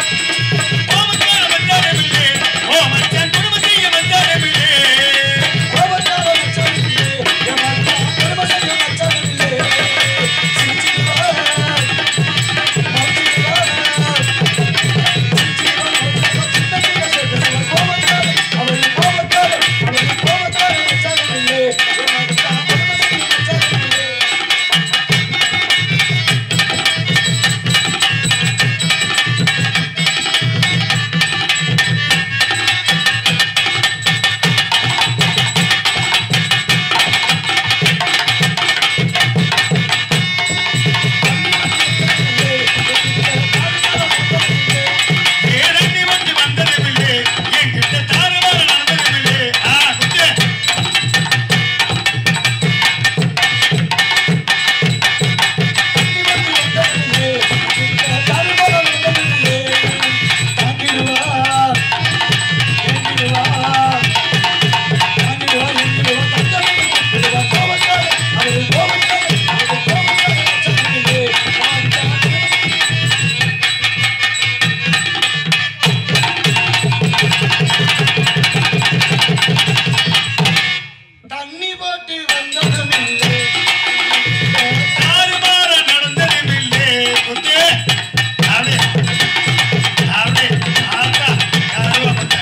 கோபக்கார வந்தாரமில்லே ஓ மச்சான் குடும்பத்தையே வந்தாரமில்லே கோபக்கார மச்சானில்லே, என் மச்சான் குடும்ப செய்ய மச்சானில்லே. சிரிச்சிடுவா, மறந்துடுவா. சிரிச்சிடுவா, சின்ன சின்ன சேர்த்து கோபக்கார, அவள் கோபக்கார, அவள் கோபக்கார மச்சானில்லே. என் மச்சான் குடும்ப செய்ய மச்சானில்லே. ஏறி வந்து வந்ததுமில்லே என்கிட்ட தாறுமாறு நடந்ததுமில்லே ஆ குத்து தண்ணி போட்டு வந்ததும் இல்லை தாறுமாறு நடந்ததுமில்லே குத்து அப்படியே அப்படியே ஆத்தா யாரோ பட்ட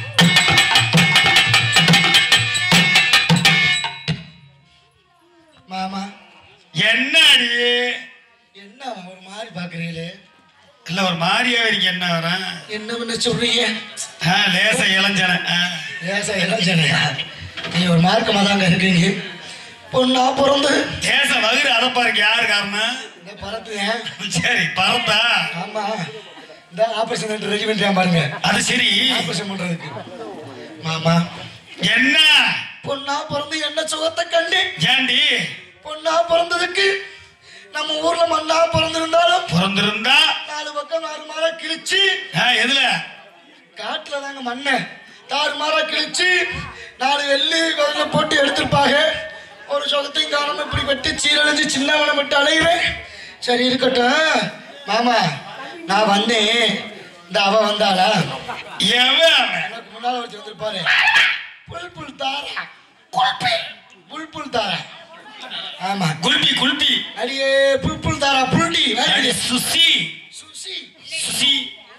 மாமா என்ன அடி என்ன ஒரு மாதிரி பாக்குறீங்களே இல்ல ஒரு மாதிரியா இருக்கு என்ன வரேன் என்ன பண்ண சொல்றீங்க ஆ, லேசா இளஞ்சன ஆ. லேசா இளஞ்சனையா நீ ஒரு மார்க்கமா தாங்க இருக்கீங்க பொண்ணா பிறந்து லேசா வகுறு அதப்பா இருக்கு யாரு காரணம் இந்த பறத்துவேன் சரி பரத்தா ஆமா இந்த ஆபரேஷன் ரெஜிமெண்ட் பாருங்க அது சரி ஆபரேஷன் பண்றதுக்கு மாமா என்ன பொண்ணா பிறந்து என்ன சுகத்தை கண்டு ஏண்டி பொண்ணா பிறந்ததுக்கு நம்ம ஊர்ல மண்ணா பிறந்திருந்தாலும் பிறந்திருந்தா நாலு பக்கம் நாலு மாலை கிழிச்சு ஆ, எதுல காட்டுல தாங்க மண்ணை தாறு மாறா கிழிச்சு நாலு வெள்ளி வெள்ள போட்டு எடுத்திருப்பாங்க ஒரு சொகத்தையும் காரணம் இப்படி வெட்டி சீரழிஞ்சு சின்னவனை மட்டும் அலைகிறேன் சரி இருக்கட்டும் மாமா நான் வந்தேன் இந்த அவ வந்தாளா எவன் அவன்? எனக்கு முன்னால ஒருத்தர் வந்திருப்பாரு புல் புல் தாரா குல்பி புல் புல் தாரா ஆமா குல்பி குல்பி அடியே புல் புல் தாரா புல்டி அடி சுசி சுசி சுசி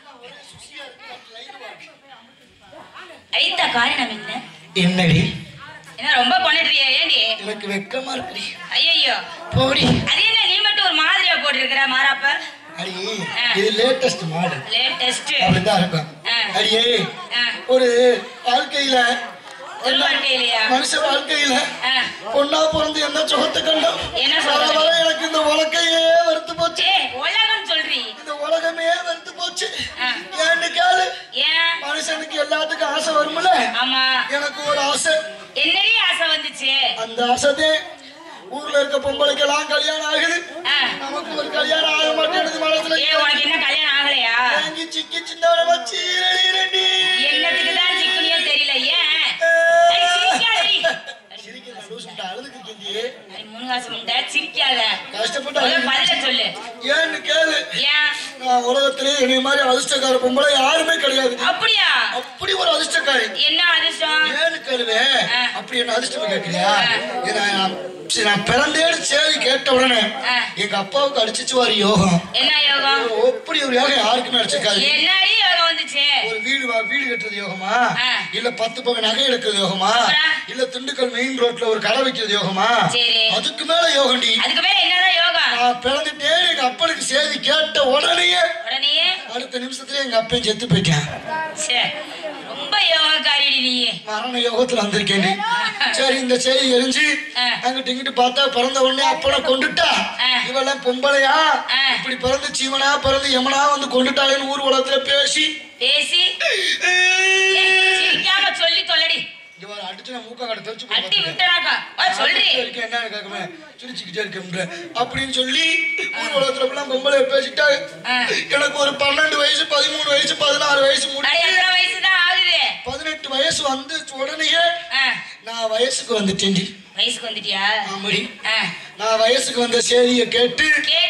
ஐத்த காரணம் என்ன என்னடி என்ன ரொம்ப பண்ணிடுறிய ஏண்டி எனக்கு வெக்கமா இருக்குடி ஐயோ போடி அது என்ன நீ மட்டும் ஒரு மாதிரியா போட்டிருக்கிற மாறாப்ப அடி இது லேட்டஸ்ட் மாடல் லேட்டஸ்ட் அப்படிதான் இருக்கும் ஆ. அடியே ஆ. ஒரு வாழ்க்கையில ஒரு வாழ்க்கையிலையா மனுஷ வாழ்க்கையில ஆ. பொண்ணா பிறந்து என்ன சுகத்தை கண்டோம் என்ன வர சொல்ற? வர எனக்கு இந்த உலகையே வெறுத்து போச்சு ஏ உலகம் சொல்றி இந்த உலகமே வெறுத்து போச்சு ஆ. ஏன்னு கேளு ஏன் மனுஷனுக்கு எல்லாத்துக்கும் ஆசை வரும்ல ஆமா எனக்கு ஒரு ஆசை என்னடி ஆசை வந்துச்சு அந்த ஆசைதே ஊர்ல இருக்க பொம்பளைக்கெல்லாம் கல்யாணம் ஆகுது ஆ. நமக்கு ஒரு கல்யாணம் ஆக மாட்டேங்குது மனசுல ஏ உனக்கு என்ன கல்யாணம் ஆகலையா வாங்கி சிக்கி சின்னவரை வச்சு ரெடி என்னத்துக்கு தான் சிக்கனியோ தெரியல ஏன் ஐ, சிரிக்காதடி. சிரிக்கிறேன், லூசு முட்டை, அழுதுக்கு இருக்கேன்டி. ஐ, முனுகாசு முண்டை, சிரிக்காத கஷ்டப்பட்டு முதல்ல அழுதுக்கு பதில சொல்லு ஏன்னு கேளு ஏன் நான் உலகத்திலே என்னை மாதிரி அதிர்ஷ்டக்கார பொம்பளை யாருமே கிடையாது அப்படியா அப்படி ஒரு அதிர்ஷ்டக்காரி என்ன அதிர்ஷ்டம் ஏன்னு கேளுவே ஆ. அப்படி என்ன அதிர்ஷ்டம் கேட்கலையா ஏன்னா நான் சரி, நான் பிறந்தேன்னு சேதி கேட்ட உடனே ஆ. எங்க அப்பாவுக்கு அடிச்சிச்சு வாரி யோகம் என்ன யோகம் அப்படி ஒரு யோகம் யாருக்குமே அடிச்சிருக்காது என்னடி யோகம் வந்துச்சு ஒரு வீடு வா வீடு கட்டுறது யோகமா ஆ. இல்ல பத்து பக்கம் நகை எடுக்கிறது யோகமா அப்புறம்? இல்ல திண்டுக்கல் மெயின் ரோட்ல ஒரு கடை வைக்கிறது யோகமா சரி. அதுக்கு மேல யோகண்டி அதுக்கு மேல என்னதான் யோகம் நான் பிறந்துட்டே எங்க அப்பனுக்கு செய்தி கேட்ட உடனேயே உடனே அடுத்த நிமிஷத்துல எங்க அப்பன் செத்து போயிட்டேன் ச்சே, ரொம்ப யோகக்காரிடி நீ மரண யோகத்துல வந்திருக்கேன் சரி இந்த செய்தி எரிஞ்சு ஆ. அங்கிட்டு இங்கிட்டு பார்த்தா பிறந்த உடனே அப்பனை கொண்டுட்டா ஆ. இவெல்லாம் பொம்பளையா ஆ. இப்படி பிறந்து சீவனா பிறந்து யமனா வந்து கொண்டுட்டாளேன்னு ஊர் உலகத்துல பேசி பேசி ஏ, சிரிக்காம சொல்லி தொல்லடி இங்க வர அடிச்சு நான் மூக்க கடை தெரிச்சு அட்டி விட்டனாக்கா வா சொல்றி இருக்கேன் என்ன கேட்கமே சிரிச்சுக்கிட்டே இருக்கேன் அப்படின்னு சொல்லி ஊர் உலகத்துல எல்லாம் பொம்பளை பேசிட்டாங்க ஆ. எனக்கு ஒரு பன்னெண்டு வயசு பதிமூணு வயசு பதினாறு வயசு அட முடிச்சு எத்தனை வயசுதான் ஆகுது பதினெட்டு வயசு வந்து உடனேயே ஆ, நான் வயசுக்கு வந்துட்டேன்டி வயசுக்கு வந்துட்டியா ஆமாடி ஆ, நான் வயசுக்கு வந்த செய்தியை கேட்டு கேட்டு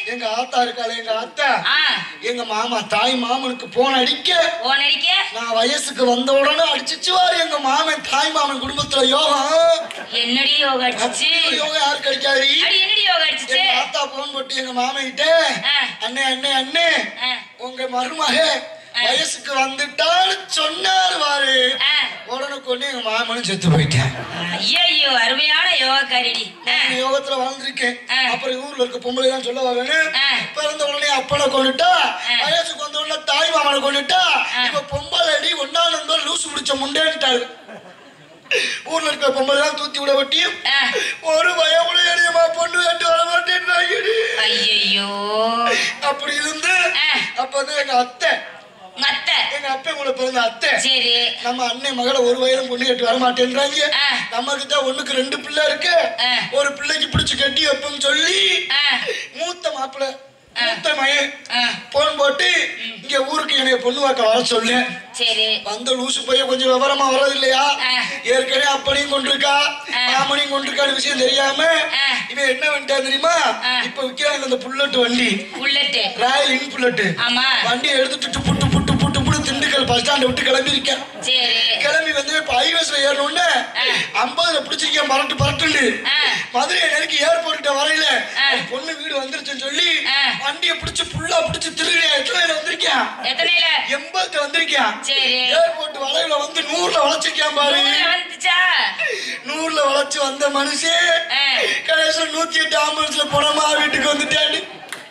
எங்க ஆத்தா இருக்காளே எங்க ஆத்தா ஆ எங்க மாமா தாய் மாமனுக்கு போன் அடிக்க போன் அடிக்க நான் வயசுக்கு வந்த உடனே அடிச்சுச்சுவாரு எங்க மாமன் தாய் மாமன் குடும்பத்துல யோகம் என்னடி யோகா அடிச்சிச்சு அப்படி யோகம் யாருக்கு அடிக்காது அடி என்னடி யோகா அடிச்சிச்சு எங்க ஆத்தா போன் போட்டு எங்க மாமன் கிட்ட ஆ. அண்ணே அண்ணே அண்ணே ஆ, உங்க மருமக வயசுக்கு வந்துட்டான்னு சொன்னாரு வாரு ஆ. உடனே கொண்டு எங்க மாமனும் செத்து போயிட்டேன் ஐயையோ அருமையான யோகாக்காரிடி ஆ, இந்த யோகத்துல வாழ்ந்திருக்கேன் ஆ. அப்புறம் ஊர்ல இருக்க பொம்பளை தான் சொல்ல வேணும் ஆ. பிறந்த உடனே அப்பனை கொண்டுட்டா ஆ. வயசுக்கு வந்த உடனே தாய் மாமனை கொண்டுட்டா ஆ. இப்ப பொம்பளை அடி ஒன்னா நம்பர் லூசு பிடிச்ச முண்டேன்ட்டாரு ஊர்ல இருக்க பொம்பளை தான் தூத்தி விட வட்டியும் ஆ. ஒரு பயம் கூட எரியமா பொண்ணு கட்டு வர மாட்டேன்றாங்கடி ஐயையோ அப்படி இருந்து ஆ. அப்ப வந்து எங்க அத்தை உங்க அத்தை எங்க அப்பா கூட பிறந்த அத்தை சரி நம்ம அண்ணன் மகளை ஒரு வயலும் பொண்ணு கட்டி வர மாட்டேன்றாங்க ஆ. நமக்கு தான் ஒண்ணுக்கு ரெண்டு பிள்ளை இருக்கு ஆ. ஒரு பிள்ளைக்கு பிடிச்சு கட்டி வைப்போம்னு சொல்லி ஆ, மூத்த மாப்பிள்ளை மூத்த மயன் ஆ, போன் போட்டு இங்க ஊருக்கு என்னைய பொண்ணு பார்க்க வர சொல்லு சரி வந்த லூசு பைய கொஞ்சம் விவரமா வர்றது இல்லையா ஆ. ஏற்கனவே அப்பனையும் கொண்டிருக்கா ஆ. மாமனையும் கொண்டிருக்கான்னு விஷயம் தெரியாம ஆ. இவன் என்ன பண்ணிட்டான் தெரியுமா ஆ. இப்ப விக்கிறாங்க இந்த புல்லட் வண்டி புல்லட்டு ராயல் இன் புல்லட் ஆமா வண்டியை எடுத்துட்டு டுப்பு டுப்பு டுப்பு டுப்புன்னு திண்டுக்கல் பஸ் ஸ்டாண்டை விட்டு கிளம்பி இருக்கேன் சரி கிளம்பி வந்து இப்ப ஹைவேஸ்ல ஏறணும்னு ஆ. ஐம்பதுல பிடிச்சிருக்கேன் பரட்டு பரட்டுண்டு ஆ. மதுரையை நெருக்கி ஏர்போர்ட்ட வரையில ஆ. ஒரு பொண்ணு வீடு வந்துருச்சுன்னு சொல்லி ஆ. வண்டியை பிடிச்சு புல்லா பிடிச்சு திருடியா எத்தனைல வந்திருக்கேன் எத்தனைல எண்பதுல வந்திருக்கேன் சரி ஏர்போர்ட் வளைவுல வந்து நூறுல வளைச்சிருக்கேன் பாரு நூறுல வந்துச்சா நூறுல வளைச்சு வந்த மனுஷன் ஆ. கடைசியில் நூத்தி எட்டு ஆம்புலன்ஸ்ல போனமா வீட்டுக்கு வந்துட்டாரு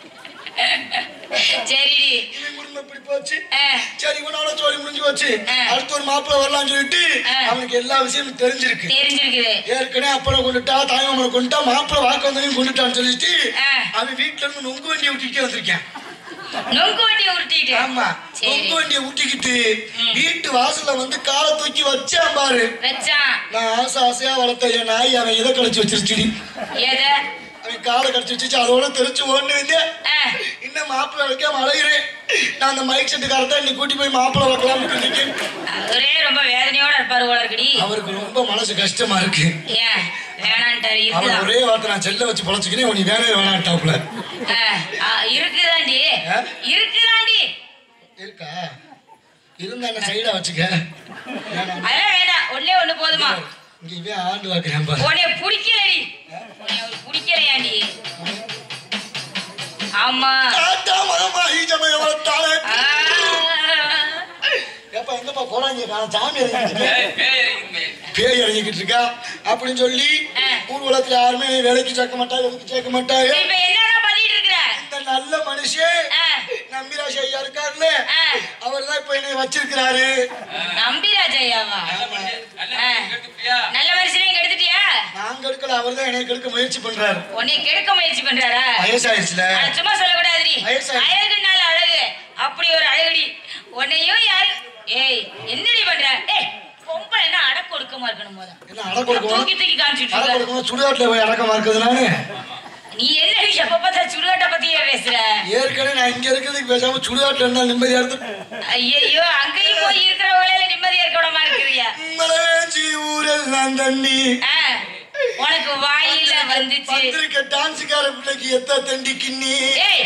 சரிடி இவன் குடும்பம் இப்படி போச்சு ஆ, சரி இவனோட சோழி முடிஞ்சு போச்சு ஆ. அடுத்து ஒரு மாப்பிள்ளை வரலாம்னு சொல்லிட்டு ஆ. அவனுக்கு எல்லா விஷயமும் தெரிஞ்சிருக்கு தெரிஞ்சிருக்குது ஏற்கனவே அப்பனை கொண்டுட்டா தாய்மாமனை கொண்டுட்டா மாப்பிள்ளை வாக்கு வந்ததையும் கொண்டுட்டான்னு சொல்லிட்டு ஆ. அவன் வீட்டுல இருந்து நொங்கு வண்டியை விட்டுக்கிட்டே வந்திருக்கேன் நொங்கு வண்டியை உருட்டிட்டு ஆமா சரி நொங்கு வண்டியை விட்டுக்கிட்டு வீட்டு வாசல்ல வந்து காலை தூக்கி வச்சான் பாரு வச்சான் நான் ஆசை ஆசையா வளர்த்த என் நாய் அவன் இதை கழிச்சு வச்சிருச்சுடி எத அவன் காலை கடிச்சு வச்சுச்சு அதோட தெரிச்சு ஓடுனு வந்தேன் ஆ, இன்னும் மாப்பிள்ளை வைக்காம அழகிறேன் நான் அந்த மைக் செட்டுக்காரத்தான் இன்னைக்கு கூட்டி போய் மாப்பிள்ளை வைக்கலாம்னு நினைக்கிறேன் அவரே ரொம்ப வேதனையோட இருப்பாரு போல இருக்குடி அவருக்கு ரொம்ப மனசு கஷ்டமா இருக்கு ஏன் வேணான்ட்டாரு அவன் இருக்குதான் ஒரே வார்த்தை நான் செல்ல வச்சு பொழைச்சிக்கிறேன் உனி வேணவே வேணான்ட்டாப்புல ஆ, ஆ, இருக்குதாண்டி ஆ? இருக்குதாண்டி இருக்கா இருந்தா என்ன சைடா வச்சுக்க வேணாம். அதெல்லாம் வேண்டாம் ஒண்ணே ஒண்ணு போதுமா இங்க இவன் ஆண்டு வாக்குறேன் பாரு உன்னைய பிடிக்கலடி உன்னைய அவரு பிடிக்கலையாண்டி ஆமா காட்டா மதமா ஈஜமை வளர்த்தாலே ஆ, ஏப்பா எங்கப்பா போறாங்க நான் சாமி இறங்கிட்டு பேய் இறங்கிக்கிட்டு இருக்கா அப்படின்னு சொல்லி ஆ. ஊர்வலத்துல யாருமே வேலைக்கு சேர்க்க மாட்டா வேலைக்கு சேர்க்க மாட்டாங்க இப்ப என்னதான் பண்ணிட்டு இருக்கிற இந்த நல்ல மனுஷன் ஆ, நம்பிராஜ் ஐயா இருக்காருல்ல ஆ. அவர் தான் இப்ப என்னை வச்சிருக்கிறாரு நம்பிராஜ் ஐயாவா ஆ, நல்ல மனுஷனையும் கெடுத்துட்டியா நான் கெடுக்கல அவர் தான் என்னை கெடுக்க முயற்சி பண்றாரு உன்னை கெடுக்க முயற்சி பண்றாரா வயசாயிடுச்சுல அட, சும்மா சொல்லக்கூடாதுடி வயசாயி- அழகுனால அழகு அப்படி ஒரு அழகுடி உன்னையும் யாரு ஏய் என்னடி பண்ற ஏய் பொம்பளை என்ன அடக்க ஒடுக்கமா இருக்கணும் போத என்ன அட கொடுக்கணும் தூக்கி தூக்கி காமிச்சிட்டு அட இருக்க கொடுக்கணும் சுடுகாட்டுல போய் அடக்கமா இருக்குது நானு நீ என்னடி எப்ப பார்த்தா சுடுகாட்ட பத்தியே பேசுற ஏற்கனவே நான் இங்க இருக்கிறதுக்கு பேசாம சுடுகாட்டுல இருந்தா நிம்மதியா இருந்து ஐயோ அங்கேயும் போய் இருக்கிற வேலையில நிம்மதியா இருக்க விடமா இருக்கிறியா மலவேச்சி ஊரெல்லாம் தண்ணி ஆ, உனக்கு வாயில வந்துச்சு பத்திரிக்கை டான்ஸுக்கார பிள்ளைக்கு எத்த தண்டி கிண்ணி ஏய்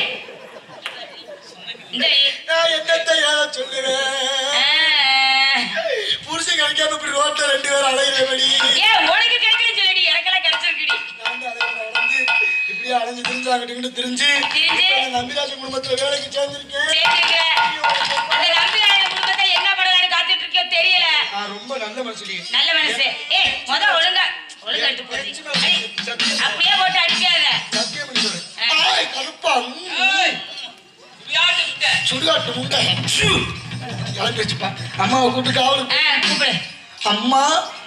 இந்த நான் என்னத்தை ஏத சொல்லுவேன் ஆ, புருஷன் கிடைக்காம இப்படி ரோட்ல ரெண்டு பேரும் அலைகிறபடி ஏன் உனக்கு கிடைக்கல சொல்லிடி எனக்கெல்லாம் கிடைச்சிருக்குடி நான் தான் அதை நடந்து இப்படியே அலைஞ்சு திரிஞ்சு அங்கிட்டு திரிஞ்சு திரிஞ்சு? இப்ப இந்த நம்பிராஜ குடும்பத்துல வேலைக்கு சேர்ந்திருக்கேன் சேர்த்துக்க இந்த நம்பிராய குடும்பத்தை என்ன பண்ணலாம்னு காத்துட்டு இருக்கியோ தெரியல நான் ரொம்ப நல்ல மனுஷடி நல்ல மனசு ஏய் முத ஒழுங்கா ஒழுங்கா எடுத்து போடு ஏய், அப்படியே போட்டு அடிக்காத சத்தியம் பண்ணி சொல்லு. ஆ. ஆய், கருப்பா ம். சுடுகாட்டு முண்டை சு. கிளம்பி வச்சுப்பா அம்மாவை கூப்பிட்டு காவல் ஆ, கூப்பிடு அம்மா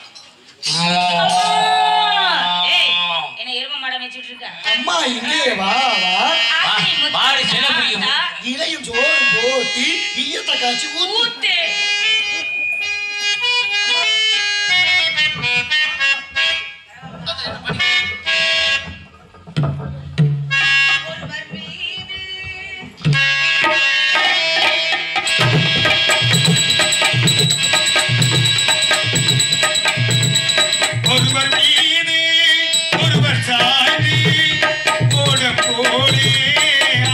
ஏய் என்ன எரும மாடம் வச்சுட்டு இருக்க அம்மா இங்கே வா வா ஆத்தி முத்து மாடு சின்ன பிடிக்கும். தாத்தா, இலையும் சோறும் போட்டி ஈயத்தை காய்ச்சி ஊத்து ஊத்து ஒருவர் மீது ஒருவர் சாய்ந்து ஓட போலே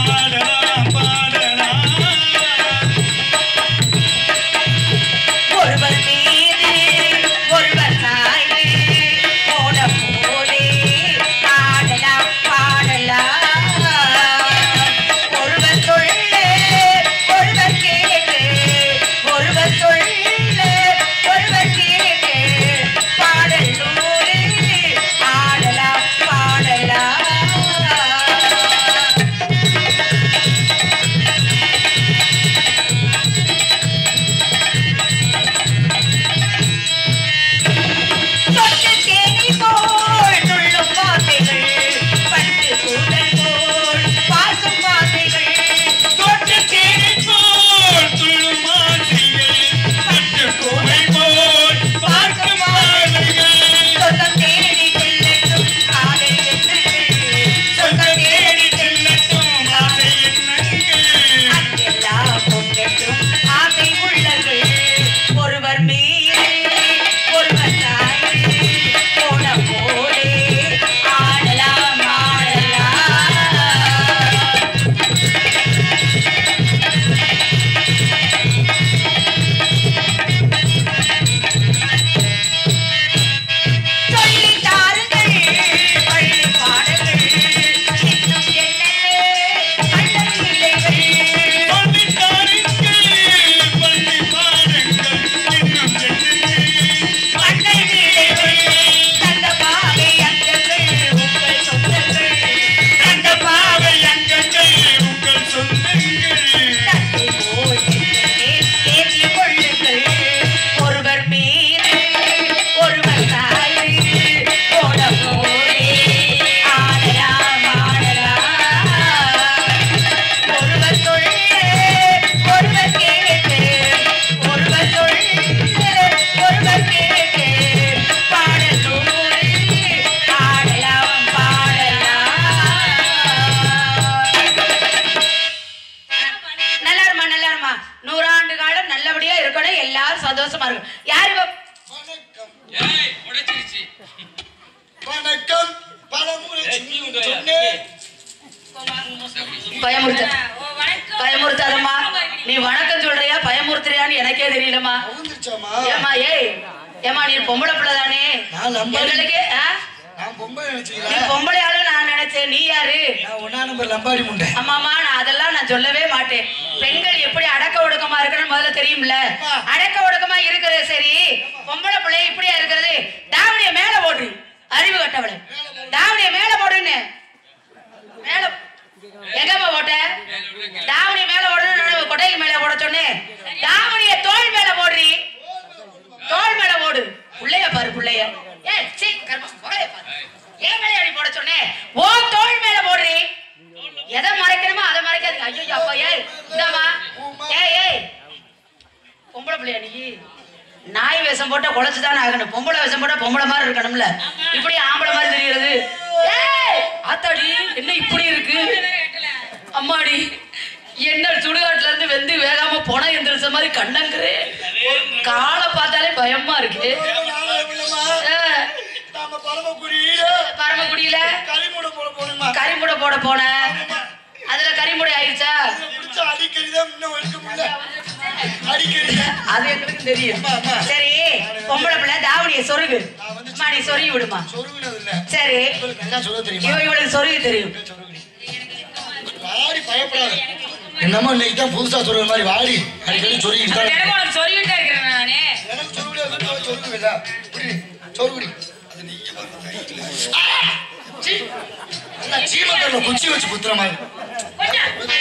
நூறாண்டு காலம் நல்லபடியா இருக்கணும் எல்லாரும் சந்தோஷமா இருக்கும் யாரு இவ? வணக்கம் ஏய் உடைச்சிருச்சு வணக்கம் பலமுறை ஏய், நீ உங்க ஐயா. சொன்னேன் பயமுறுத்த ஓ, வணக்கம். பயமுறுத்தாதம்மா நீ வணக்கம் சொல்றியா பயமுறுத்துறியான்னு எனக்கே தெரியலம்மா அவுந்துருச்சாமா ஏமா ஏய் ஏமா நீ பொம்பளை பிள்ளை தானே நான் லம்பாடி. எங்களுக்கு ஆ? நான் பொம்பளை நீ நினைச்சீங்களா பொம்பளை ஆளு நான் நினைச்சேன் நீ யாரு நான் ஒன்னா நம்பர் லம்பாடி முண்டை ஆமாமா நான் அதெல்லாம் நான் சொல்லவே மாட்டேன் பெண்கள் எப்படி அடக்க ஒடுக்கமா இருக்கணும் முதல்ல தெரியும்ல அடக்க ஒடுக்கமா இருக்கிறது சரி பொம்பளை பிள்ளை இப்படியா இருக்கிறது தாவணிய மேல போடு அறிவு கட்டவளை தாவணிய மேல போடுன்னு மேல எங்கம்மா போட்ட தாவணிய மேல போடணும் கொட்டைக்கு மேல போட சொன்னேன் தாவணிய தோல் மேல போடுறி தோல் மேல போடு புள்ளைய பாரு புள்ளைய ஏ சீ கர்மா புள்ளைய பாரு ஏன் மேல அடி போட சொன்னேன் ஓ தோல் மேல போடுறி எதை மறைக்கணுமோ அதை மறைக்காதீங்க ஐயோ அப்பா ஏய் இந்தாமா ஏய் ஏய் பொம்பளை பிள்ளையா நீ நாய் வேஷம் போட்டா குலைச்சுதானே ஆகணும் பொம்பளை வேஷம் போட்டா பொம்பளை மாதிரி இருக்கணும்ல இப்படி ஆம்பளை மாதிரி தெரியுறது ஏய் ஆத்தாடி என்ன இப்படி இருக்கு அம்மாடி என்ன சுடுகாட்டுல இருந்து வெந்து வேகாம போன எந்திரிச்ச மாதிரி கண்ணங்குறே காலை பார்த்தாலே பயமா இருக்கு ஆ, நாம பரமக்குடியில பரமக்குடியில கரிமூட போட போனோமா கரிமுடை போட போன அதுல கரிமுடை ஆயிடுச்சா பிடிச்ச அடிக்கடிதான் இன்னும் இருக்க முடியல அடிக்கடி அது எங்களுக்கு தெரியும் அம்மா, அம்மா. சரி பொம்பளை பிள்ளை தாவணிய சொருகு நான் வந்து அம்மா நீ சொருகி விடுமா சொருகினது இல்ல சரி உங்களுக்கு நல்லா சொல்ல தெரியுமா இவ இவளுக்கு சொருகி தெரியும் சொருகுடி. வாடி பயப்படாத என்னமோ இன்னைக்கு தான் புதுசா சொல்ற மாதிரி வாடி அடிக்கடி சொல்லிக்கிட்டு தான் தினமும் உனக்கு சொல்லிக்கிட்டே இருக்கிறேன் நானு எனக்கு சொல்லுவியா சொல்லுவில்ல புடி சொல்லுடி அது நீ ஆ! சீ! நல்லா சீமக்கல்ல குச்சி வச்சு குத்துற மாதிரி கொஞ்சம்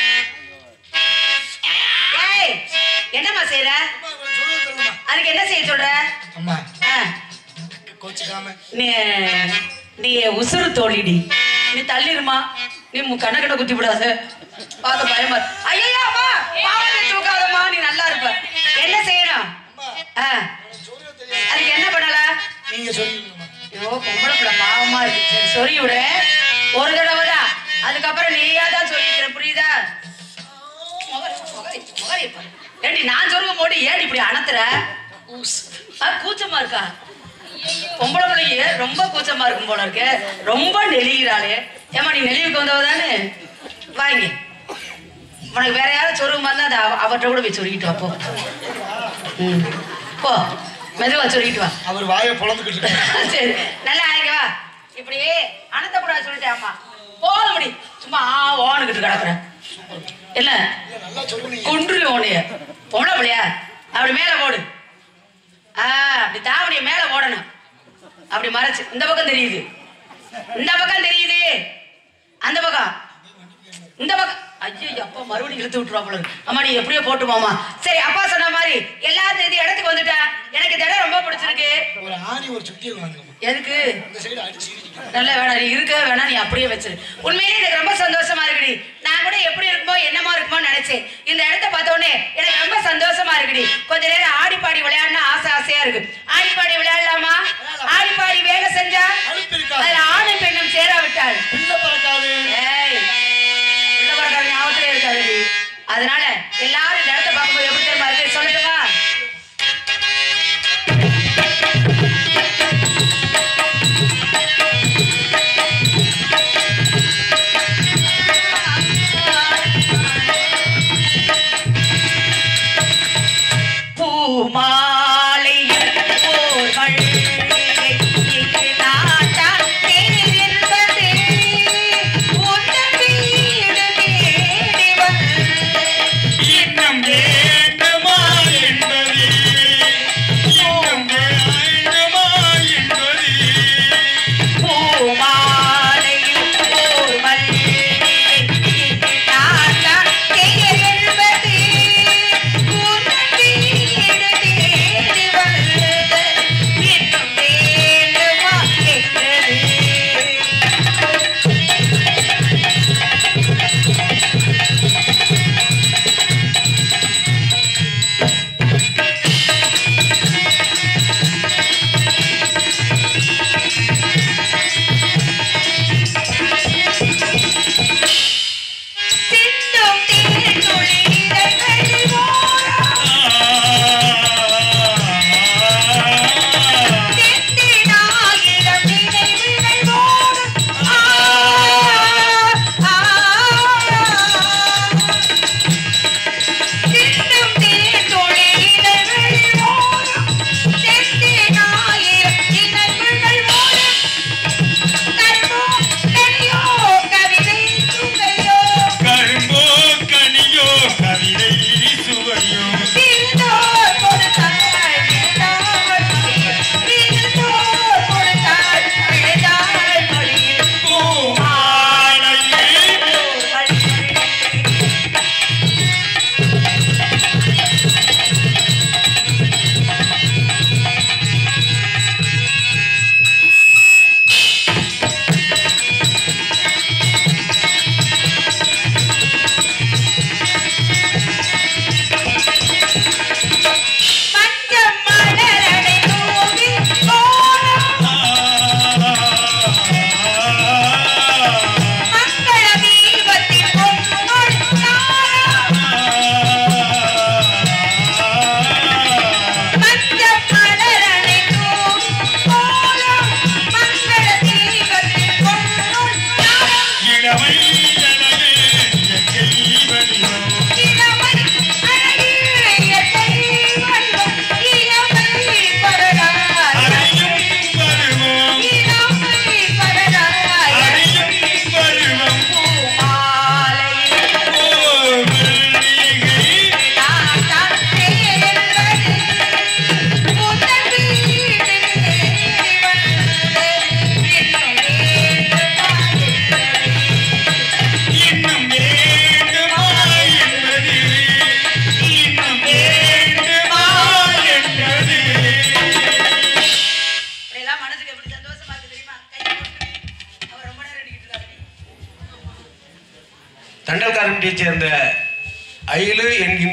ஏய் என்னம்மா செய்யற அம்மா, இவளை சொல்லுவது தெரியுமா? அதுக்கு என்ன செய்ய சொல்ற அம்மா ஆ, கோச்சிக்காம நீ நீ உசுறு தோழிடி நீ தள்ளிருமா நீ மு- கண்ண குத்தி விடாத பார்க்க பயமா இருக்கு. ஐயையோ அம்மா பாவத்தை தூக்காதம்மா நீ நல்லா இருப்ப என்ன செய்யணும் அம்மா ஆ, சொல்ல தெரியாது அதுக்கு என்ன பண்ணல நீங்க சொல்லுங்கம்மா ஐயோ பொம்பளை பிள்ளை பாவமா இருக்கு சரி சொல்லி விடு ஒரு தடவை தான் அதுக்கப்புறம் நீயா தான் சொல்லிக்கிற புரியுதா முகரி, முகரி, முகரி பாரு. ஏண்டி நான் சொல்லும் போது ஏன் இப்படி அணத்துற ஆ, கூச்சமா இருக்கா பொம்பளை பிள்ளைக்கு ரொம்ப கூச்சமா இருக்கும் போல இருக்கு ரொம்ப நெளிகிறாளே ஏமா நீ நெளிவுக்கு வந்தவ தானே வாங்க உனக்கு வேற யாரும் சொருகு மாதிரி தான் அவ- அவர்ட்ட கூட போய் சொல்லிக்கிட்டு வா போ ம் போ மெதுவா சொல்லிட்டு வா அவர் வாயை பொழந்துக்கிட்டு இருக்காரு சரி நல்லா ஆயிங்க வா இப்படி அனந்தக்கூடாது சொல்லிட்டேன் அம்மா போத முடி சும்மா ஆ ஓனுக்கிட்டு கிடக்குறேன் இல்ல நல்லா சொல்லுங்க குன்று ஓனைய பொம்பளை பிள்ளையா அப்படி மேல போடு ஆ அப்படி தாவணிய மேல போடணும் அப்படி மறைச்சு இந்த பக்கம் தெரியுது இந்த பக்கம் தெரியுது அந்த பக்கம் இந்த பக்கம் ஐயோ அப்பா மறுபடியும் இழுத்து விட்டுருவா போல இருக்கு. அம்மா நீ எப்படியோ போட்டு போமா சரி அப்பா சொன்ன மாதிரி எல்லாரும் இந்த இடத்துக்கு வந்துட்டா எனக்கு இந்த இடம் ரொம்ப பிடிச்சிருக்கு ஒரு ஆணி ஒரு சுத்தியல் வாங்குங்கம்மா எதுக்கு இந்த சைடு அடிச்சு இடிக்கணும். நல்ல வேணாம் நீ இருக்க வேணாம் நீ அப்படியே வச்சிரு உண்மையிலே எனக்கு ரொம்ப சந்தோஷமா இருக்குடி நான் கூட எப்படி இருக்குமோ என்னமா இருக்குமோ நினைச்சேன் இந்த இடத்த பார்த்த உடனே எனக்கு ரொம்ப சந்தோஷமா இருக்குடி கொஞ்ச நேரம் ஆடி பாடி விளையாடணும் ஆசை ஆசையா இருக்கு ஆடி பாடி விளையாடலாமா ஆடி பாடி வேலை செஞ்சா அலுப்பு இருக்காது. அதுல ஆணும் பெண்ணும் சேராவிட்டாள் பிள்ளை பறக்காது ஏய் உள்ள வரக்கார ஞாபகத்திலே இருக்காதுடி அதனால எல்லாரும் இந்த இடத்த பார்க்கும்போது எப்படி தெரியுமா இருக்கு சொல்லட்டுமா பூமாலையில் ஓர் மல்லிகை இங்கு நாட்டான் தேர் என்பது உந்தன் வீடு தேடி வந்து இன்னும் வேண்டுமா என்பது இன்னும் வேண்டுமா என்பது பூமாலையில் ஓர் மல்லிகை இங்கு நாட்டான் தேர் என்பது உந்தன் வீடு தேடி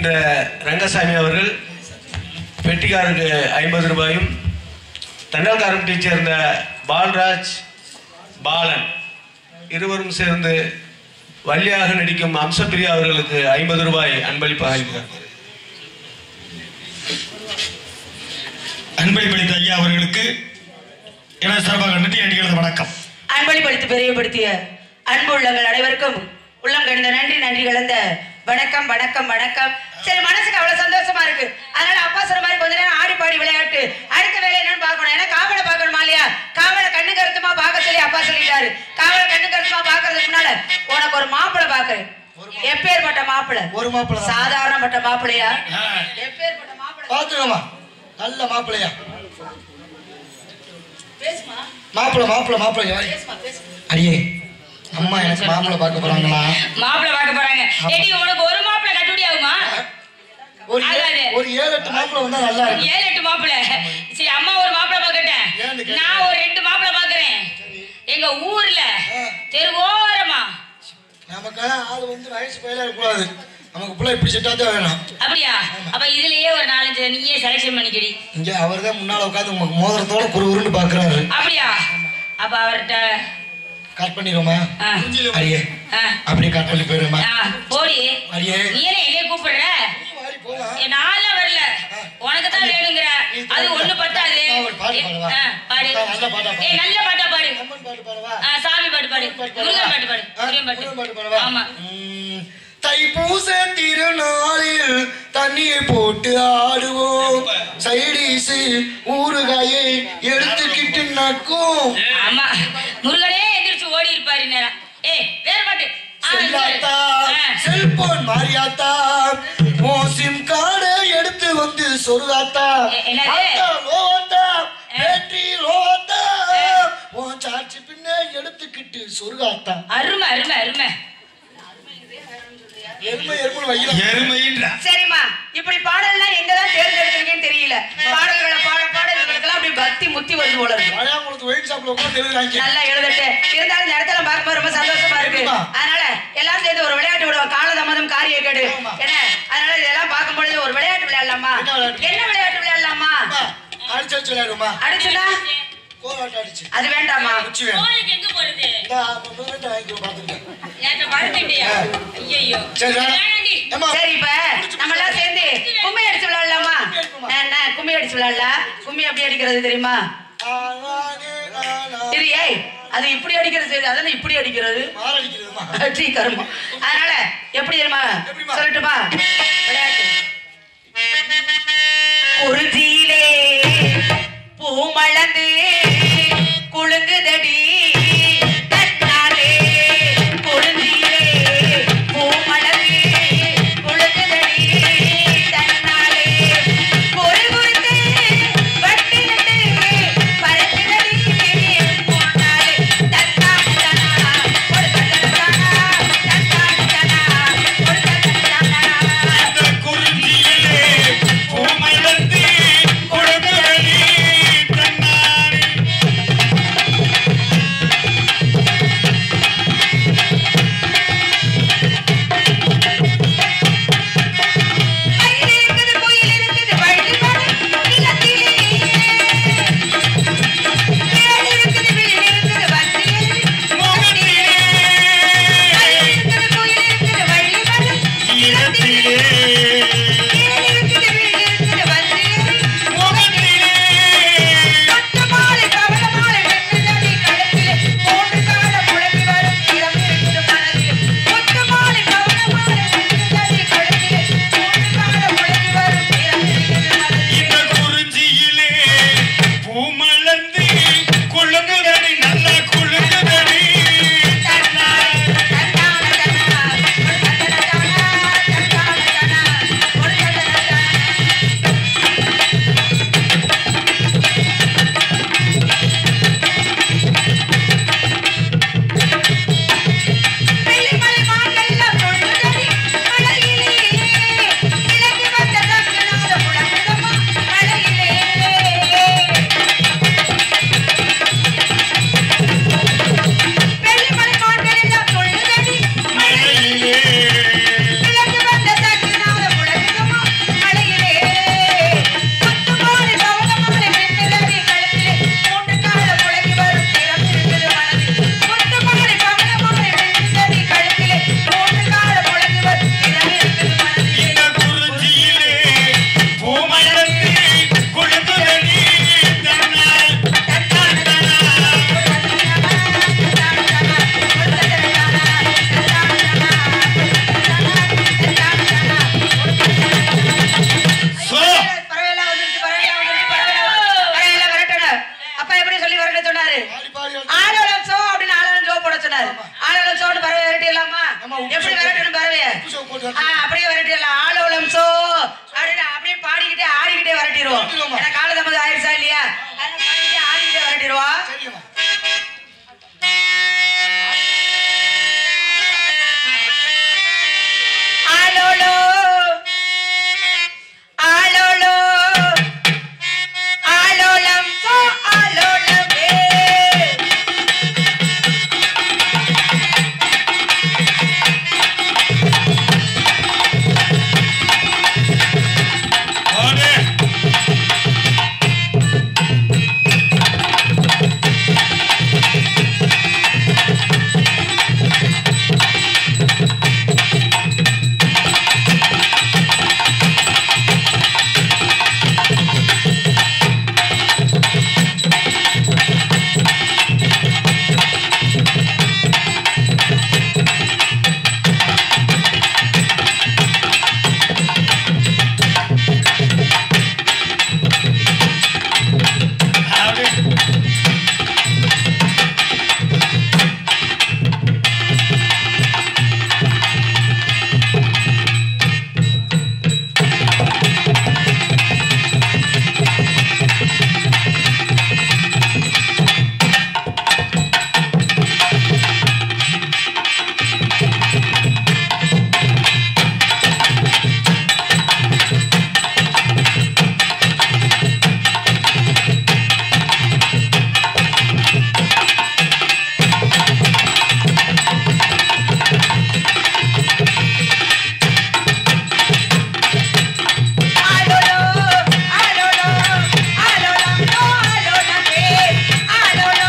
என்ற ரங்கசாமி அவர்கள் பெட்டிக்காருக்கு ஐம்பது ரூபாயும் தன்னல் காரம்பட்டியைச் சேர்ந்த பால்ராஜ் பாலன் இருவரும் சேர்ந்து வள்ளியாக நடிக்கும் அம்சப்பிரியா அவர்களுக்கு ஐம்பது ரூபாய் அன்பளிப்பாக அளிக்கிறார் அன்பளிப்பளித்த ஐயா அவர்களுக்கு எனது சார்பாக நன்றி அடிக்கிறது வணக்கம் அன்பளிப்படுத்தி பெரியப்படுத்திய அன்பு உள்ளங்கள் அனைவருக்கும் உள்ளம் கண்ட நன்றி நன்றி கலந்த வணக்கம் வணக்கம் வணக்கம் சரி மனசுக்கு அவ்வளவு சந்தோஷமா இருக்கு அதனால அப்பா சொன்ன மாதிரி கொஞ்ச நேரம் ஆடி பாடி விளையாட்டு அடுத்த வேலை என்னன்னு பார்க்கணும் ஏன்னா காவலை பார்க்கணுமா இல்லையா காவலை கண்ணு கருத்துமா பார்க்க சொல்லி அப்பா சொல்லிட்டாரு காவலை கண்ணு கருத்துமா பார்க்கறதுக்கு முன்னால உனக்கு ஒரு மாப்பிளை பாக்குறேன் எப்பேற்பட்ட மாப்பிளை ஒரு மாப்பிள்ளை தான். சாதாரணப்பட்ட மாப்பிளையா எப்பேற்பட்ட மாப்பிளை பாத்துக்கோமா நல்ல மாப்பிள்ளையா பேசுமா மாப்பிள்ளை மாப்பிள்ளை மாப்பிள்ளை பேசுமா பேசுமா அடியே அம்மா எனக்கு மாப்பிள்ளை பார்க்க போறாங்களா மாப்பிள்ளை பார்க்க போறாங்க ஏடி உனக்கு ஒரு மாப்பிள்ளை கட்டுப்படி ஆகுமா ஒரு ஏ- ஆகாது. ஒரு ஏழு எட்டு மாப்பிள்ளை வந்தா நல்லா இருக்கும் ஏழு எட்டு மாப்பிள்ளை சரி அம்மா ஒரு மாப்பிள்ளை பார்க்கட்டேன் ஏன்னு கேட்டா? நான் ஒரு ரெண்டு மாப்பிள்ளை பார்க்கறேன் எங்க ஊர்ல தெருவோரமா நமக்கான ஆள் வந்து வயசு பயில இருக்கக்கூடாது நமக்கு பிள்ளை இப்படி செட்டா தான் வேணும் அப்படியா அப்ப இதுலயே ஒரு நாலஞ்சு நீயே செலக்ஷன் பண்ணிக்கடி இங்க அவர் தான் முன்னால உட்காந்து உங்களுக்கு மோதிரத்தோட குறு குருன்னு பாக்குறாரு அப்படியா அப்ப அவர்கிட்ட கட் பண்ணிடுவோமா ஆ. அடியே ஆ, அப்படியே கட் பண்ணி போயிருமா ஆ, போடி அடியே நீ என்ன என்னைய கூப்பிடுற வாடி போலாம் ஏ, நான்லாம் வரல உனக்கு தான் வேணுங்கிற அது ஒண்ணு பத்தாது நான் ஒரு பாட்டு பாடவா? ஆ, பாடு நல்ல பாட்டா பாடு. ஏ நல்ல பாட்டா பாடு அம்மன் பாட்டு பாடவா ஆ, சாமி பாட்டு பாடு பாட்டு முருகன் பாட்டு பாடு ஆ, முருகன் முருகன் பாட்டு பாட்டு பாடவா? ஆமா ம், தைப்பூச திருநாளில் தண்ணியை போட்டு ஆடுவோம் சைடிஸ் ஊறுகாயை எடுத்துக்கிட்டு நக்கும் ஆமா முருகனே எந்திரிச்சு ஓடி இருப்பாரு நேரம் ஏய் வேற பாட்டு ஆ, செல்லாத்தா ஆ. செல்போன் மாறியாத்தா உன் சிம் கார்டை எடுத்து வந்து சொருகாத்தா எ- என்னது? ஆத்தா, லோத்தா பேட்டரி லோத்தா உன் சார்ஜ் பின்ன எடுத்துக்கிட்டு சொருகாத்தா அருமை அருமை அருமை எருமை எருமை வைக்கலாம் எருமைன்ற சரிம்மா இப்படி பாடல்லாம் எங்கதான் தேர்ந்தெடுக்கிறீங்கன்னு தெரியல பாடல்களை பாட பாட இவங்களுக்கெல்லாம் அப்படி பக்தி முத்தி வருது போல இருக்கு வளையாங்குளத்து ஒயின் ஷாப்ல உட்காந்து எழுதுறாங்க நல்லா எழுதட்டு இருந்தாலும் இந்த இடத்துல பார்க்கும்போது ரொம்ப சந்தோஷமா இருக்கு ஆமா. அதனால எல்லாரும் சேர்ந்து ஒரு விளையாட்டு விடுவோம் காலதாமதம் காரிய கேடு ஆமா. என்ன அதனால இதெல்லாம் பார்க்கும்பொழுது ஒரு விளையாட்டு விளையாடலாமா என்ன விளையாட்டு? என்ன விளையாட்டு விளையாடலாமா அடிச்சு அடிச்சு விளையாடுமா அடிச்சுனா கோலாட்டம் அடிச்சு அது வேண்டாமா குச்சி வேணும் கோயிலுக்கு எங்க போறது இந்தா, முந்நூறு ரூபாய் வாங்கிக்கோ பாத்துருக்கேன் நேற்று படுத்துட்டியா ஐயோ சரி வேணாம். வேணாண்டி. ஏம்மா, சரி இப்ப நம்ம எல்லாம் சேர்ந்து கும்மி அடிச்சு விளையாடலாமா கும்மி அடிப்போமா? என்ன கும்மி அடிச்சு விளையாடலாம் கும்மி எப்படி அடிக்கிறது தெரியுமா ஆனானே நானா. சரி ஏய் அது இப்படி அடிக்கிறது சரி அதானே இப்படி அடிக்கிறது மாரடிக்கிறதுமா டீ கருமம் அதனால எப்படி தெரியுமா எப்படிம்மா? சொல்லட்டுமா விளையாட்டு குறிஞ்சியிலே பூ மலர்ந்து குலுங்குதடி தன்னாலே குறிஞ்சியிலே பூ மலர்ந்து குலுங்குதடி தன்னாலே ஒரு குறித்து வட்டினது பறக்குதடி போனாலே தன்னாலே தானா ஒரு தன்னாலே தானா தன்னாலே தானா ஒரு தன்னாலே தானா இந்த குறிஞ்சி விரட்டிடுவோம் விரட்டிடுவோமா? ஏன்னா கால தமது ஆயிடுச்சா இல்லையா அதனால பாடிட்டு ஆடிட்டு விரட்டிடுவோம் சரிங்கம்மா ஆலோலோ ஆலோலோ ஆலோலம் சோ ஆலோலமே ஆடு ஆடு ஆலோலோ ஆலோலோ ஆலோலம் சோ ஆலோலமே ஆலோலோ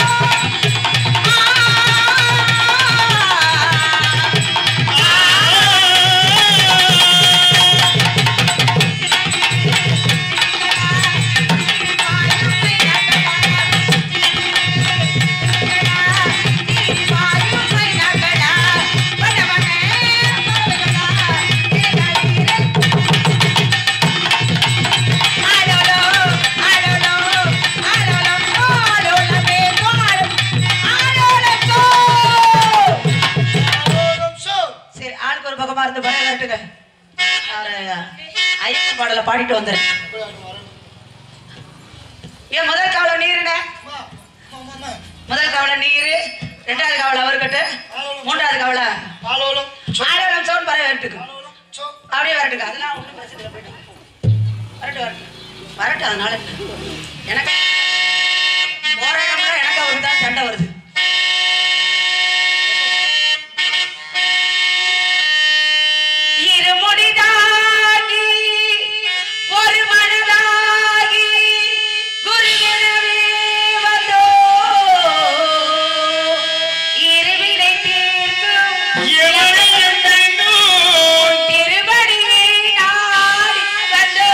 சரி ஆளுக்கு ஒரு பக்கமா இருந்து படம் கட்டுங்க ஐயப்பன் பாடல பாடிட்டு வந்துரு ஏன் முதல் கவலை நீருங்க அம்மா, அம்மா, அம்மா. முதல் கவலை நீரு ரெண்டாவது கவலை அவர் கட்டு மூன்றாவது கவலை ஆலோலம் சோ ஆயிரம் சவுண்ட் பறவை வரட்டுக்கு ஆலோலம் சோ அப்படியே வரட்டுக்கு அதெல்லாம் ஒன்றும் பிரச்சனை இல்லை போயிட்டு வரட்டு வரட்டு வரட்டு அதனால என்ன? எனக்கு போராட்டம்னா எனக்கு அவருக்கு தான் சண்டை வருது இருமுடிதாகி ஒரு மனதாகி குருகுணமே வந்தோ இருவினை தீர்க்கும் எவனையும் கண்டோ திருவடியை நாடி வந்தோ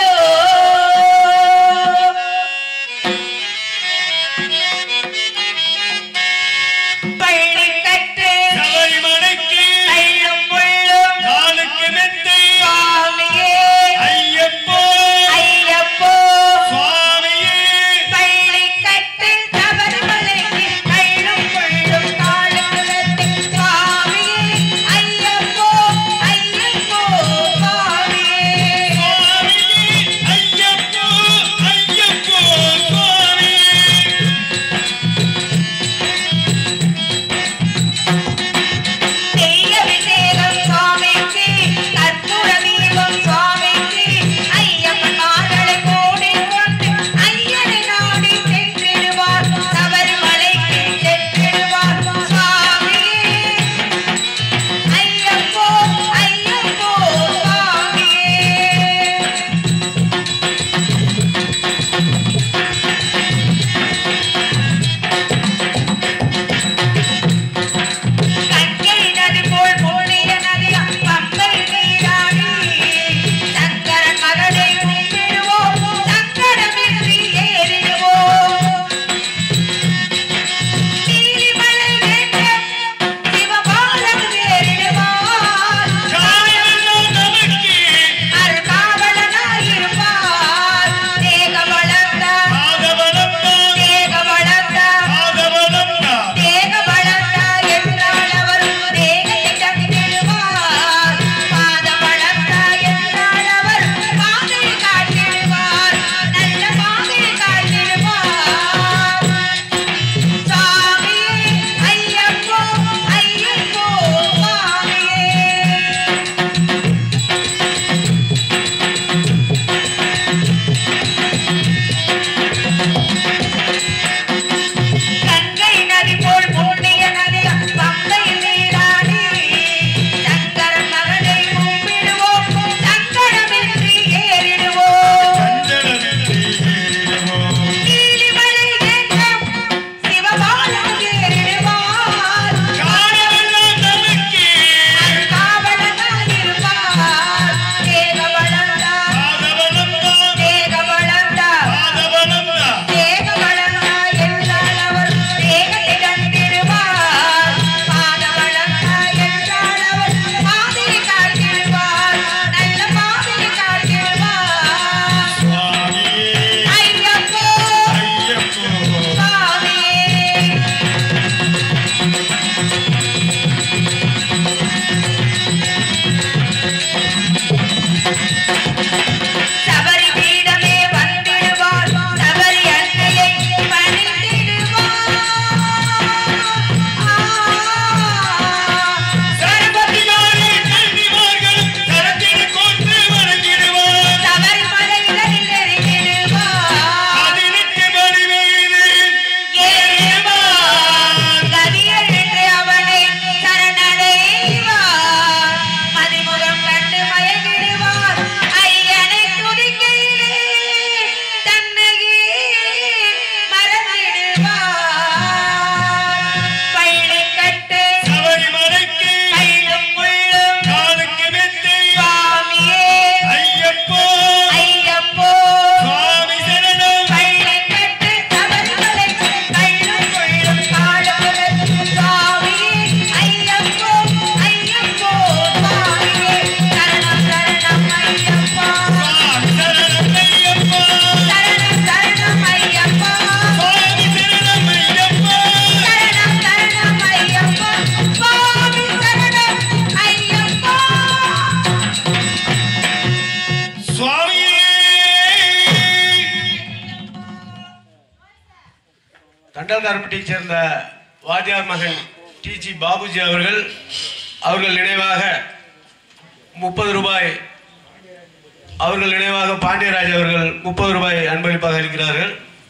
தண்டல்காரப்பட்டியைச் சேர்ந்த வாத்தியார் மகன் டிஜி பாபுஜி அவர்கள் அவர்கள் நினைவாக முப்பது ரூபாய் அவர்கள் நினைவாக பாண்டியராஜ் அவர்கள் முப்பது ரூபாய் அன்பளிப்பாக இருக்கிறார்கள்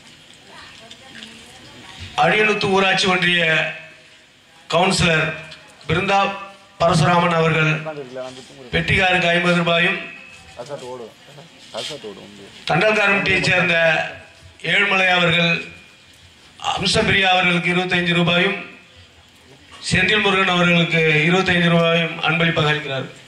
அடியனுத்து ஊராட்சி ஒன்றிய கவுன்சிலர் பிருந்தா பரசுராமன் அவர்கள் பெட்டிகாருக்கு ஐம்பது ரூபாயும் தண்டல்காரம்பட்டியைச் சேர்ந்த ஏழுமலை அவர்கள் அம்சபிரியா அவர்களுக்கு இருபத்தைந்து ரூபாயும் செந்தில் முருகன் அவர்களுக்கு இருபத்தைந்து ரூபாயும் அன்பளிப்பாக அளிக்கிறார்கள்